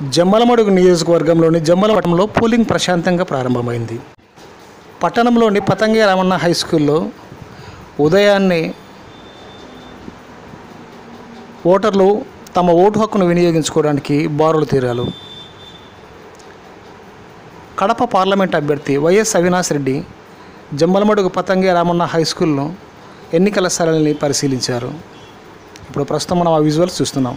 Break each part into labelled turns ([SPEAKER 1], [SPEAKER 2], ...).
[SPEAKER 1] జమ్మలమడుగు నియోజకవర్గంలోని జమ్మలమఠంలో పోలింగ్ ప్రశాంతంగా ప్రారంభమైంది పట్టణంలోని పతంగి రామన్న హై స్కూల్లో ఉదయాన్నే ఓటర్లు తమ ఓటు హక్కును వినియోగించుకోవడానికి బారులు తీరారు కడప పార్లమెంట్ అభ్యర్థి వైఎస్ అవినాష్ రెడ్డి జమ్మలమడుగు పతంగి రామన్న హై స్కూల్లో ఎన్నికల సరళిని పరిశీలించారు ఇప్పుడు ప్రస్తుతం మనం ఆ విజువల్స్ చూస్తున్నాం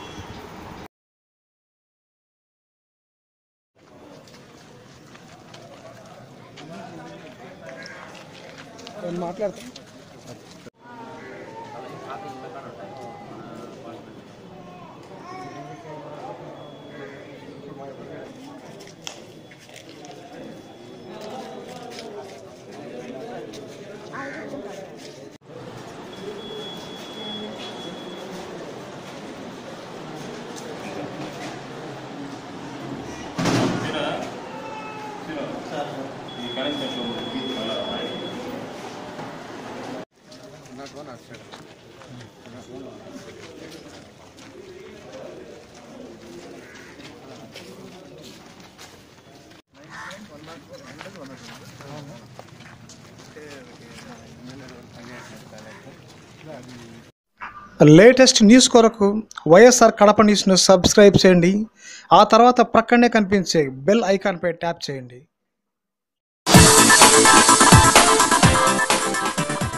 [SPEAKER 1] లేటెస్ట్ న్యూస్ కొరకు వైఎస్ఆర్ కడప న్యూస్ను సబ్స్క్రైబ్ చేయండి ఆ తర్వాత ప్రక్కనే కనిపించే బెల్ ఐకాన్పై ట్యాప్ చేయండి